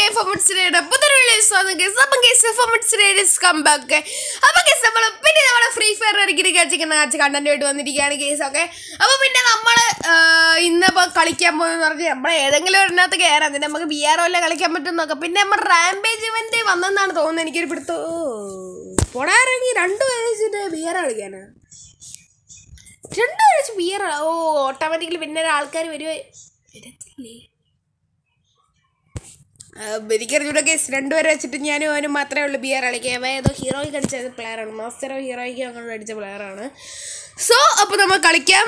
K ഫമിറ്റ്സിയുടെ പുതിയൊരു സ്വാഗതം guys. അപ്പം കേസ് ഫമിറ്റ്സിയുടെ കം ബാക്ക് അപ്പം കേസ് നമ്മൾ പിന്നെ നമ്മളെ ഫ്രീ ഫയർ ഇറക്കി കാച്ചിക്കുന്ന കാച്ച് കണ്ടന്റ് ആയിട്ട് വന്നിരിക്കുകയാണ് കേസ് ഒക്കെ അപ്പോൾ പിന്നെ നമ്മൾ ഇന്നിപ്പോൾ കളിക്കാൻ പോകുന്ന പറഞ്ഞാൽ നമ്മളെ ഏതെങ്കിലും ഒരെണ്ണത്ത് കയറാം എന്നിട്ട് നമുക്ക് ബി ആർ ഒല്ല കളിക്കാൻ പറ്റും നോക്കാം പിന്നെ നമ്മൾ റാംപേജ് ഇവന്റ് വന്നെന്നാണ് തോന്നുന്നത് എനിക്കൊരു പിടുത്തോ പൊടാറങ്ങി രണ്ട് വയസ്സിട്ട് ബി ആർ കളിക്കാനാ രണ്ട് വയസ്സ് ബി ആർ ഓ ഓട്ടോമാറ്റിക്കലി പിന്നെ ആൾക്കാർ വരുവേ വരത്തില്ലേ എനിക്കറിഞ്ഞൂടെ കേസ് രണ്ടുപേരെ വെച്ചിട്ട് ഞാനും അവനും മാത്രമേ ഉള്ളൂ ബിയർ കളിക്കുക അവ ഏതോ ഹീറോയ്ക്ക് അടിച്ച പ്ലെയറാണ് മാസ്റ്ററോ ഹീറോയ്ക്ക് അങ്ങോട്ട് അടിച്ച പ്ലെയറാണ് സോ അപ്പോൾ നമ്മൾ കളിക്കാം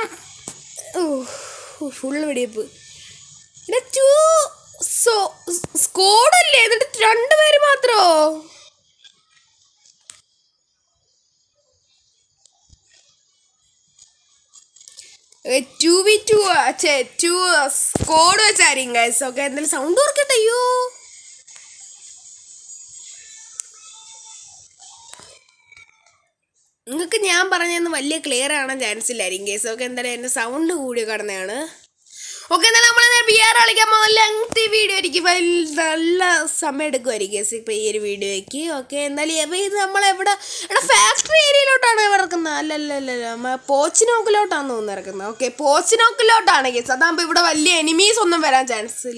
ഫുൾ വെടിയപ്പ് ഇവിടെ ടു സോ സ്കോഡല്ലേ എന്നിട്ട് രണ്ടുപേര് മാത്രമോ ടു വി ടു ചേ ടു സ്കോഡ് വെച്ചായിരിക്കും ഗൈസ് ഓക്കെ എന്തായാലും സൗണ്ട് ഓർക്കട്ടെ അയ്യോ നിങ്ങൾക്ക് ഞാൻ പറഞ്ഞതെന്ന് വലിയ ക്ലിയർ ആവാൻ ചാൻസ് ഇല്ലായിരിക്കും കേസ് ഓക്കെ എന്തായാലും എൻ്റെ സൗണ്ട് കൂടി കിടന്നതാണ് ഓക്കെ എന്നാലും നമ്മൾ ബി ആർ കളിക്കാൻ പോകുന്ന ലെങ്തി വീഡിയോ ആയിരിക്കും വൽ- നല്ല സമയം എടുക്കുമായിരിക്കും കേസ് ഇപ്പോൾ ഈ ഒരു വീഡിയോയ്ക്ക് ഓക്കെ എന്തായാലും അപ്പോൾ ഇത് നമ്മളെവിടെ ഇവിടെ ഫാക്ടറി ഏരിയയിലോട്ടാണ് ഇറക്കുന്നത് അല്ലല്ലല്ല പോച്ചിനോക്കിലോട്ടാണ് തോന്നുന്നു ഇറക്കുന്നത് ഓക്കെ പോച്ചിനോക്കിലോട്ടാണ് കേസ് അതാകുമ്പോൾ ഇവിടെ വലിയ എനിമീസ് ഒന്നും വരാൻ ചാൻസ്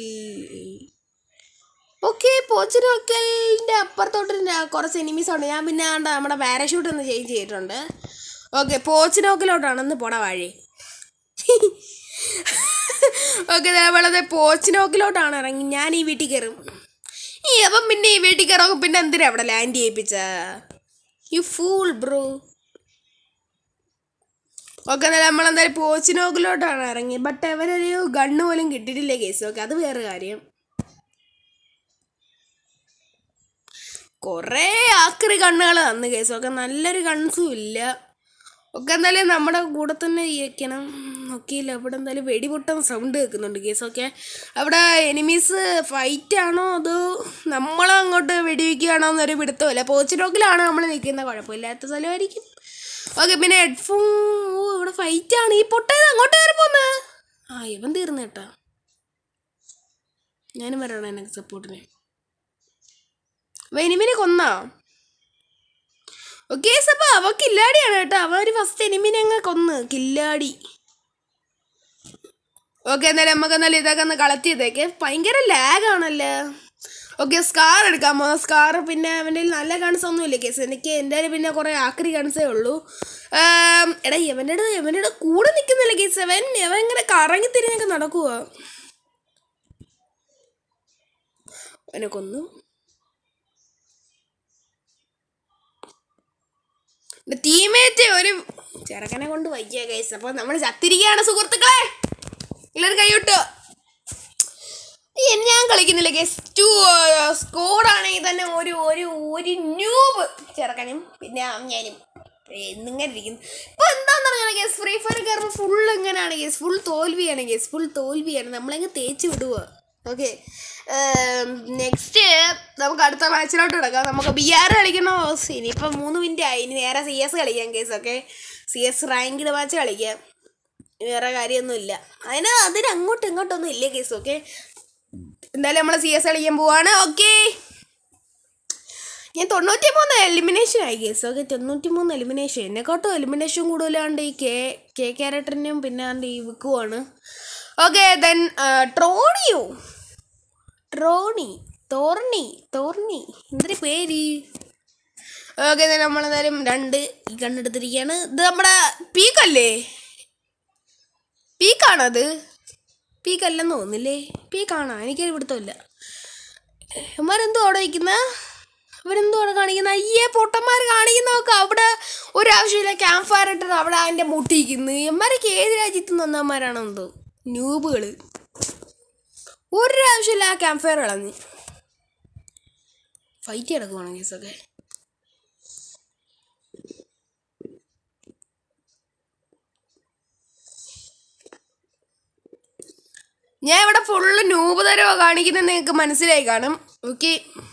ഓക്കെ പോച്ചിനോക്കലിൻ്റെ അപ്പുറത്തോട്ട് ന- കുറച്ച് എനിമീസ് ഉണ്ട് ഞാൻ പിന്നെ ആണ്ട് നമ്മുടെ പാരഷൂട്ട് ഒന്ന് ചേഞ്ച് ചെയ്തിട്ടുണ്ട് ഓക്കെ പോച്ചിനോക്കിലോട്ടാണെന്ന് പോണ വഴി ഓക്കെ നമ്മളത് പോച്ചിനോക്കിലോട്ടാണ് ഇറങ്ങി ഞാൻ ഈ വീട്ടിൽ കയറും ഈ അപ്പം പിന്നെ ഈ വീട്ടിൽ കയറും പിന്നെ എന്തിനാ അവിടെ ലാൻഡ് ചെയ്യിപ്പിച്ച യു ഫൂൾ ബ്രോ ഓക്കെ എന്നാൽ നമ്മളെന്തായാലും പോച്ചിനോക്കിലോട്ടാണ് ഇറങ്ങി ബട്ട് അവരൊരു ഗണ്ണ് പോലും കിട്ടിയിട്ടില്ല കേസ് ഓക്കെ അത് വേറെ കാര്യം കുറേ ആക്രി കണ്ണുകൾ തന്നു കേസ് ഒക്കെ നല്ലൊരു കൺസും ഇല്ല ഒക്കെ എന്തായാലും നമ്മുടെ കൂടെ തന്നെ ഇരിക്കണം നോക്കിയില്ല അവിടെ എന്തായാലും വെടിപൊട്ടുന്ന സൗണ്ട് കേൾക്കുന്നുണ്ട് കേസൊക്കെ അവിടെ എനിമീസ് ഫൈറ്റ് ആണോ അതോ നമ്മളങ്ങോട്ട് വെടിവെക്കുകയാണോ എന്നൊരു പിടുത്തമില്ല പോച്ചിരോക്കിലാണ് നമ്മൾ നിൽക്കുന്ന കുഴപ്പമില്ലാത്ത സ്ഥലമായിരിക്കും ഓക്കെ പിന്നെ ഹെഡ്ഫോൺ ഓ ഇവിടെ ഫൈറ്റ് ആണ് ഈ പൊട്ടയത് അങ്ങോട്ട് കയറി പോന്ന് ആ ഇവൻ തീർന്നു കേട്ടാ ഞാനും വരണം എനിക്ക് സപ്പോർട്ടിന് എനിമിനെ കൊന്നാ ഓക്കെ അപ്പൊ അവ കില്ലാടിയാണ് കേട്ടോ അവ ഒരു ഫസ്റ്റ് എനിമിനെ അങ്ങ് കൊന്ന് കില്ലാടി ഓക്കെ എന്നാലും നമുക്ക് എന്നാലും ഇതൊക്കെ ഒന്ന് കളക്ട് ചെയ്തേക്ക് ഭയങ്കര ലാഗാണല്ലോ ഓക്കെ സ്കാർ എടുക്കാൻ പോകുന്ന സ്കാർ പിന്നെ അവൻ്റെ കയ്യിൽ നല്ല ഗൺസ് ഒന്നും ഇല്ല കേസ് എനിക്ക് എൻ്റെ കയ്യിൽ പിന്നെ കുറേ ആക്രി ഗൺസേ ഉള്ളൂ ആം, എടാ ഇവൻ്റെ അടുത്ത് ഇവൻ്റെ അടുത്ത് കൂടെ നിൽക്കുന്നില്ല കേസ് അവൻ അവൻ ഇങ്ങനെ കറങ്ങി തിരിഞ്ഞൊക്കെ നടക്കുക അവനെ കൊന്നു ടീമേറ്റ് ഒരു ചെറുക്കനെ കൊണ്ട് വയ്യ ഗൈസ് അപ്പോൾ നമ്മൾ ചത്തിരിക്കുകയാണ് സുഹൃത്തുക്കളെ എല്ലാവരും കൈവിട്ടു ഈ ഞാൻ കളിക്കുന്നില്ല ഗൈസ് ടു സ്കോഡാണെങ്കിൽ തന്നെ ഒരു ഒരു ഒരു ന്യൂബ് ചെറുക്കനും പിന്നെ ഞാനും എന്നിങ്ങനെ ഇരിക്കുന്നു ഇപ്പൊ എന്താന്ന് പറഞ്ഞാൽ ഗേസ് ഫ്രീ ഫയർ കയറുമ്പോൾ ഫുൾ എങ്ങനെയാണ് ഗേസ് ഫുൾ തോൽവിയാണ് ഗേസ് ഫുൾ തോൽവിയാണ് നമ്മളങ്ങ് തേച്ച് വിടുക ഓക്കെ നെക്സ്റ്റ് നമുക്ക് അടുത്ത മാച്ചിലോട്ട് കിടക്കാം നമുക്ക് ബി ആർ കളിക്കണോ ഇനിയിപ്പോൾ മൂന്ന് മിനിറ്റ് ആയി ഇനി നേരെ സി എസ് കളിക്കാം guys okay C S ranked match കളിക്കാം വേറെ കാര്യമൊന്നുമില്ല അതിന് അതിന് അങ്ങോട്ടും ഇങ്ങോട്ടൊന്നും ഇല്ല കേസ് ഓക്കെ എന്തായാലും നമ്മൾ സി എസ് കളിക്കാൻ പോവാണ് ഓക്കെ ഞാൻ തൊണ്ണൂറ്റി മൂന്ന് എലിമിനേഷൻ ആയി കേസ് ഓക്കെ തൊണ്ണൂറ്റി മൂന്ന് എലിമിനേഷൻ എന്നെക്കാട്ടും എലിമിനേഷൻ കൂടുതലാണ്ട് ഈ കെ കെ ക്യാരക്ടറിനും പിന്നെ ആണ്ട് ഈ വിക്കുവാണ് ഓക്കെ ദെൻ ട്രോണിയോ ട്രോണി തോർണി തോർണി എന്തൊരു പേര് ഓക്കെ നമ്മളെന്തായാലും രണ്ട് ഈ കണ്ടെടുത്തിരിക്കുകയാണ് ഇത് നമ്മുടെ പീക്കല്ലേ പീക്കാണത് പീക്കല്ലെന്ന് തോന്നുന്നില്ലേ പീക്കാണോ എനിക്കൊരു പിടുത്തമില്ല ഇവന്മാരെന്തോ അവിടെ വയ്ക്കുന്ന അവരെന്തോ അവിടെ കാണിക്കുന്ന അയ്യേ പൊട്ടന്മാർ കാണിക്കുന്ന നോക്ക് അവിടെ ഒരാവശ്യമില്ല ക്യാമ്പ് ഫയർ ഇട്ടത് അവിടെ അതിൻ്റെ മുട്ടിയിരിക്കുന്നു ഇവന്മാരൊക്കെ ഏത് രാജ്യത്ത് നിന്ന് വന്നവന്മാരാണെന്തോ ന്യൂബുകൾ ഒരാവശ്യമില്ല ആ ക്യാമ്പ് ഫയർ കളഞ്ഞ് ഫൈറ്റ് കിടക്കുവാണ് കേസൊക്കെ ഞാൻ ഇവിടെ ഫുള്ള് നൂപ് തരവോ കാണിക്കുന്നത് നിങ്ങൾക്ക് മനസ്സിലായി കാണും ഓക്കെ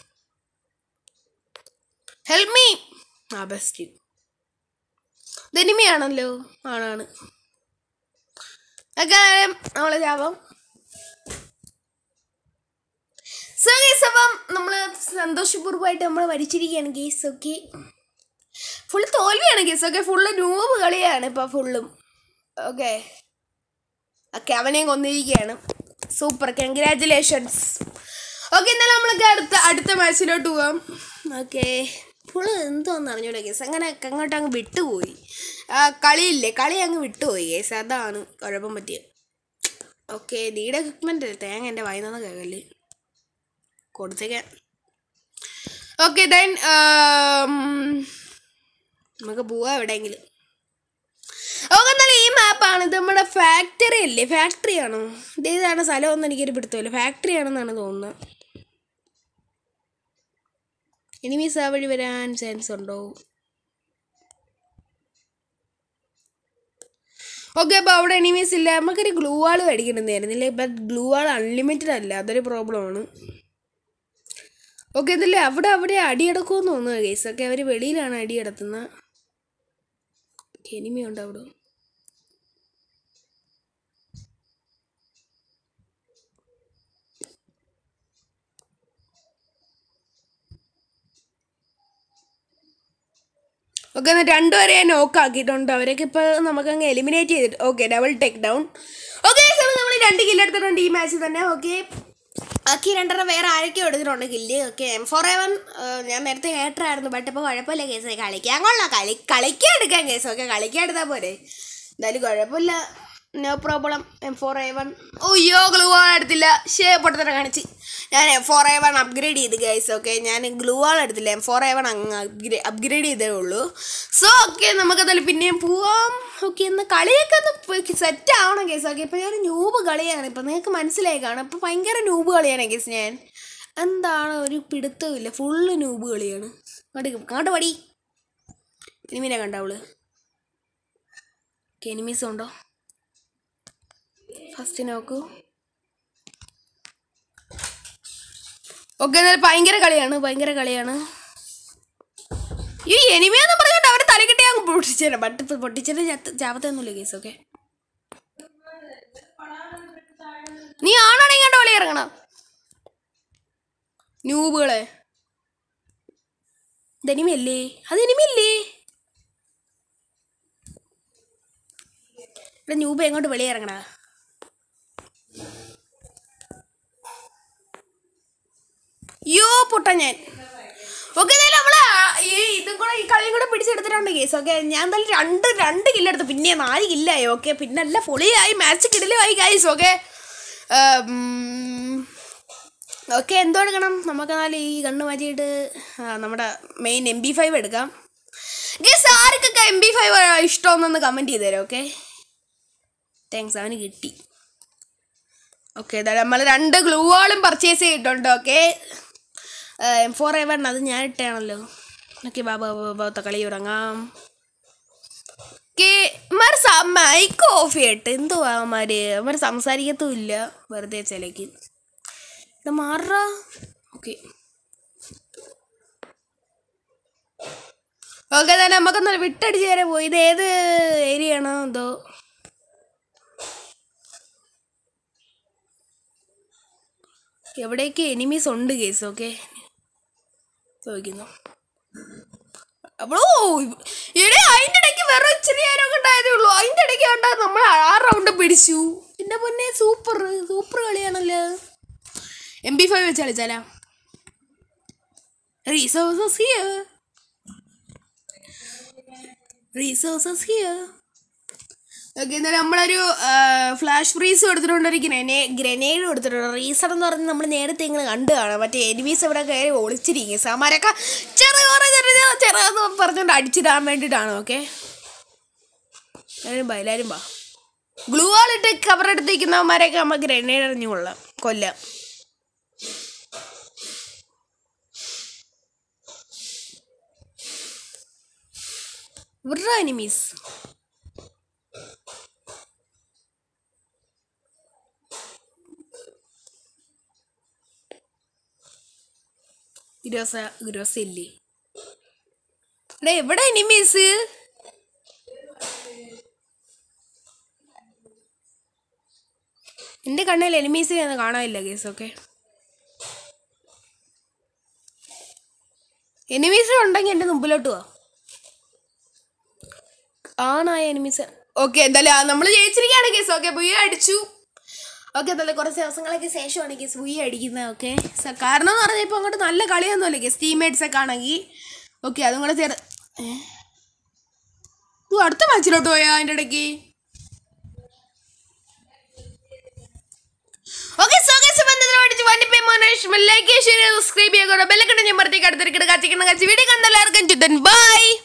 ഹെൽപ്പ് മീ ആ ബെസ്റ്റ് ധനിമയാണല്ലോ ആണാണ് ഒക്കെ നമ്മളെ ചാപം സോ ഗേസ് അപ്പം നമ്മൾ സന്തോഷപൂർവ്വമായിട്ട് നമ്മൾ വരിച്ചിരിക്കുകയാണ് ഗേസ് ഓക്കെ ഫുൾ തോൽവിയാണ് ഗേസ് ഓക്കെ ഫുള്ള് നൂബ് കളിയാണ് ഇപ്പം ഫുള്ളും ഓക്കെ ഓക്കെ അവനെയും കൊന്നിരിക്കുകയാണ് സൂപ്പർ കൺഗ്രാറ്റുലേഷൻസ് ഓക്കെ എന്നാലും നമ്മൾക്ക് അടുത്ത അടുത്ത മാച്ചിലോട്ട് പോവാം ഓക്കെ ഫുള്ള് എന്തോന്ന് അറിഞ്ഞൂടെ കേസ് അങ്ങനെ അങ്ങോട്ട് അങ്ങ് വിട്ടുപോയി ആ കളിയില്ലേ കളി അങ്ങ് വിട്ടുപോയി കേസ് അതാണ് കുഴപ്പം പറ്റിയത് ഓക്കെ നീടെ എക്വിപ്മെൻ്റ് തേങ്ങ എൻ്റെ വായിന്ന് കേൾക്കല്ലേ കൊടുത്തേക്കാൻ ഓക്കെ ദെൻ നമുക്ക് പോവാം എവിടെയെങ്കിലും ഓക്കെ എന്നാലും ഈ മാപ്പാണ് ഇത് നമ്മുടെ ഫാക്ടറി അല്ലേ ഫാക്ടറി ആണോ ഇത് ഏതാണ് സ്ഥലമൊന്നും എനിക്കൊരു പിടുത്തമില്ല ഫാക്ടറി ആണെന്നാണ് തോന്നുന്നത് എനിമീസ് ആ വഴി വരാൻ ചാൻസ് ഉണ്ടോ ഓക്കെ അപ്പോൾ അവിടെ എനിമീസ് ഇല്ല നമുക്കൊരു ഗ്ലൂ വാൾ മേടിക്കണമെന്നായിരുന്നില്ലേ ഇപ്പം ഗ്ലൂ വാൾ അൺലിമിറ്റഡ് അല്ല അതൊരു പ്രോബ്ലമാണ് ഓക്കെ ഇതില്ലേ അവിടെ അവിടെ അടിയടക്കുമെന്ന് തോന്നുന്നു കേസ് ഒക്കെ അവർ വെളിയിലാണ് അടിയടത്തുന്നത് എനിമിയുണ്ട് അവിടെ ഓക്കെ എന്നാൽ രണ്ടുപേരെ ഞാൻ നോക്ക് ആക്കിയിട്ടുണ്ട് അവരൊക്കെ ഇപ്പോൾ നമുക്കങ്ങ് എലിമിനേറ്റ് ചെയ്തിട്ട് okay double take down okay നമ്മൾ രണ്ട് കില്ല് എടുത്തിട്ടുണ്ട് ഈ മാച്ചിൽ തന്നെ ഓക്കെ ബാക്കി രണ്ടെണ്ണം വേറെ ആരൊക്കെയോ എടുത്തിട്ടുണ്ട് kill okay M four A one ഞാൻ നേരത്തെ കേട്ടറായിരുന്നു ബട്ട് ഇപ്പോൾ കുഴപ്പമില്ല കേസ് കളിക്കാൻ കൊള്ളാം കളി കളിക്കാൻ എടുക്കാൻ കേസ് ഓക്കെ കളിക്കാൻ എടുത്താൽ പോരെ എന്തായാലും കുഴപ്പമില്ല no problem M four A one ഓയ്യോ ഗ്ലൂ വാൾ എടുത്തില്ല ഷേ പൊട്ടത്തന്നെ കാണിച്ച് ഞാൻ M four A one upgrade ചെയ്ത് ഗൈസ് ഓക്കെ ഞാൻ ഗ്ലൂ വാൾ എടുത്തില്ല എം ഫോർ എ വൺ അങ്ങ് അപ്ഗ്രേ അപ്ഗ്രേഡ് ചെയ്തേ ഉള്ളൂ സോ ഓക്കെ നമുക്കതിൽ പിന്നെയും പോവാം ഓക്കെ ഇന്ന് കളിയൊക്കെ ഒന്ന് സെറ്റ് ആവണം കേസ് ഓക്കെ ഇപ്പം ഞാൻ ന്യൂബ് കളിയാണ് ഇപ്പം നിങ്ങൾക്ക് മനസ്സിലായി കാണും ഇപ്പം ഭയങ്കര ന്യൂബ് കളിയാണ് കേസ് ഞാൻ എന്താണ് ഒരു പിടുത്തമില്ല ഫുള്ള് ന്യൂബ് കളിയാണ് അങ്ങോട്ട് അങ്ങോട്ട് പടി എനിമീനെ കണ്ട അവള് എനിമീസ് ഉണ്ടോ ഫസ്റ്റ് നോക്കൂ ഓക്കെ എന്നാൽ ഭയങ്കര കളിയാണ് ഭയങ്കര കളിയാണ് ഈ എനിമയെന്ന് പറഞ്ഞുകൊണ്ട് അവർ തലക്കെട്ടി അങ്ങ് പൊട്ടിച്ചേരാം ബട്ട് ഇപ്പം പൊട്ടിച്ചത് ചാപത്തൊന്നുമില്ല കേസ് ഓക്കെ നീ ആണാണെങ്കിൽ കണ്ട കളി ഇറങ്ങണം ന്യൂബുകളെ ഇതെനിമയല്ലേ അത് എനിമയല്ലേ ഇവിടെ ന്യൂബ് എങ്ങോട്ട് വെളിയിറങ്ങണ യോ പൊട്ട ഞാൻ ഓക്കെ എന്തായാലും നമ്മള് ഈ ഇതും കൂടെ ഈ കളിയും കൂടെ പിടിച്ചെടുത്തിട്ടുണ്ട് കേസ് ഓക്കെ ഞാൻ എന്തായാലും രണ്ട് രണ്ട് കില്ലെടുത്തു പിന്നെ നാല് കില്ലായി ഓക്കെ പിന്നെ നല്ല പൊളിയായി മാച്ച് കിടലുമായി ഗൈസ് ഓക്കെ ഓക്കെ എന്തോ എടുക്കണം നമുക്ക് എന്നാലും ഈ കണ്ണ് മാറ്റിയിട്ട് ആ, നമ്മുടെ മെയിൻ എം ബി ഫൈവ് എടുക്കാം ഗസ് ആർക്കൊക്കെ എം ബി ഫൈവ് ഇഷ്ടമെന്നൊന്ന് കമൻറ്റ് ചെയ്ത് തരാം ഓക്കെ താങ്ക്സ് അവന് കിട്ടി ഓക്കെ എന്തായാലും നമ്മൾ രണ്ട് ഗ്ലൂവാളും പർച്ചേസ് ചെയ്തിട്ടുണ്ട് ഓക്കെ എം ഫോർ എവൺ അത് ഞാൻ ഇട്ടാണല്ലോ ഓക്കെ ബാബാ ബാബാത്ത കളി തുടങ്ങാം ഓക്കെ ഇമാർ മൈക്ക് ഓഫ് ചെയ്യട്ടെ എന്തുവാ അവന്മാര് അവന്മാർ സംസാരിക്കത്തും ഇല്ല വെറുതെ ചിലക്ക് ഇത് മാറാ ഓക്കെ ഓക്കെ തന്നെ നമുക്കൊന്ന് വിട്ടടിച്ച് തരാൻ പോയി ഇത് ഏത് ഏരിയ ആണോ എന്തോ എവിടെയൊക്കെ എനിമീസ് ഉണ്ട് കേസ് ഓക്കെ ചോദിക്കുന്നു അപ്പോഴോ ഇവിടെ അതിൻ്റെ ഇടയ്ക്ക് വേറെ ഇച്ചിരി നേരമൊക്കെ ഉണ്ടായതേ ഉള്ളൂ അതിൻ്റെ ഇടയ്ക്ക് കണ്ടാ നമ്മൾ ആ റൗണ്ട് പിടിച്ചു പിന്നെ പൊന്നെ സൂപ്പർ സൂപ്പർ കളിയാണല്ലോ എം ബി ഫൈവ് വെച്ച് കളിച്ചാലാ resources here resources here okay എന്നാലും നമ്മളൊരു ഫ്ലാഷ് ഫ്രീസ് കൊടുത്തിട്ടുണ്ട് ഒരു ഗ്രനേ ഗ്രനേഡ് കൊടുത്തിട്ടുണ്ട് റീസൺ എന്ന് പറഞ്ഞ് നമ്മൾ നേരത്തെ ഇങ്ങനെ കണ്ടു കാണാം മറ്റേ എനിമീസ് ഇവിടെ കയറി ഒളിച്ചിരിക്കും സാമാരൊക്കെ ചെറിയ ചെറിയ ചെറിയെന്ന് പറഞ്ഞുകൊണ്ട് അടിച്ചിടാൻ വേണ്ടിയിട്ടാണ് ഓക്കെ എല്ലാവരും ബാ എല്ലാവരും ബാ ഗ്ലൂ ആളിട്ട് കവർ എടുത്തിരിക്കുന്നവന്മാരെയൊക്കെ നമ്മൾ ഗ്രനേഡ് എറിഞ്ഞു കൊള്ളാം കൊല്ലാം ഇവരുടെ എനിമീസ് ഗ്രോസ ഗ്രോസ ഇല്ലേ എടാ എവിടെ എനിമീസ് എൻ്റെ കണ്ണിൽ എനിമീസ് കാണാനില്ല കേസ് ഓക്കെ എനിമീസ് ഉണ്ടെങ്കിൽ എൻ്റെ മുമ്പിലോട്ട് വാ ആണായ എനിമീസ് ഓക്കെ എന്തായാലും നമ്മൾ ജയിച്ചിരിക്കുകയാണ് കേസ് ഓക്കെ ബുയ്യ അടിച്ചു ഓക്കെ എന്തായാലും കുറച്ച് ദിവസങ്ങളൊക്കെ ശേഷമാണ് കേസ് ബുയ്യ അടിക്കുന്നത് ഓക്കെ കാരണം എന്ന് പറഞ്ഞാൽ ഇപ്പോൾ അങ്ങോട്ട് നല്ല കളിയൊന്നുമല്ല കേസ് ടീംമേറ്റ്സ് ഒക്കെ ആണെങ്കിൽ ഓക്കെ അതും കൂടെ ചേർ ഏ? ഇത് അടുത്ത മാച്ചിലോട്ട് പോയാ അതിൻ്റെ ഇടയ്ക്ക് ഓക്കെ സോ ഗൈസ് ബന്ധത്തിൽ പഠിച്ച് വണ്ടിപ്പേ മോനേഷ് ലൈക്ക് ഷെയർ സബ്സ്ക്രൈബ് ചെയ്യുക ബെല്ലക്കണ്ട ഞാൻ പറഞ്ഞേക്ക് അടുത്തിരിക്കട്ടെ കച്ചിക്കണം കച്ചി വീഡിയോ കണ്ടെല്ലാവർക്കും ചുത്തൻ ബൈ